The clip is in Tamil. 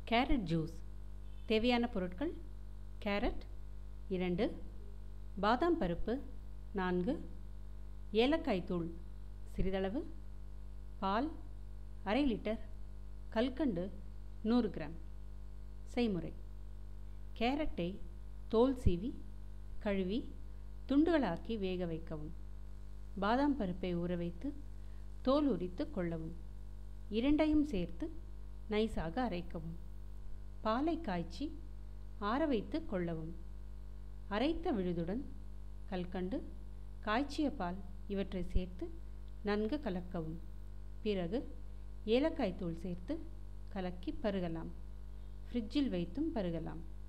கேரட் ஜூஸ் தேவையான பொருட்கள் கேரட் இரண்டு பாதாம் பருப்பு நான்கு ஏலக்காய் தூள் சிறிதளவு பால் அரை லிட்டர் கல்கண்டு நூறு கிராம் செய்முறை கேரட்டை தோல் சீவி கழுவி துண்டுகளாக்கி வேக வைக்கவும் பாதாம் பருப்பை ஊற வைத்து தோல் உரித்து கொள்ளவும் இரண்டையும் சேர்த்து நைஸாக அரைக்கவும் பாலை காய்ச்சி ஆற வைத்து கொள்ளவும் அரைத்த விழுதுடன் கல்கண்டு காய்ச்சிய பால் இவற்றை சேர்த்து நன்கு கலக்கவும் பிறகு ஏலக்காய் தூள் சேர்த்து கலக்கி பருகலாம் ஃப்ரிட்ஜில் வைத்தும் பருகலாம்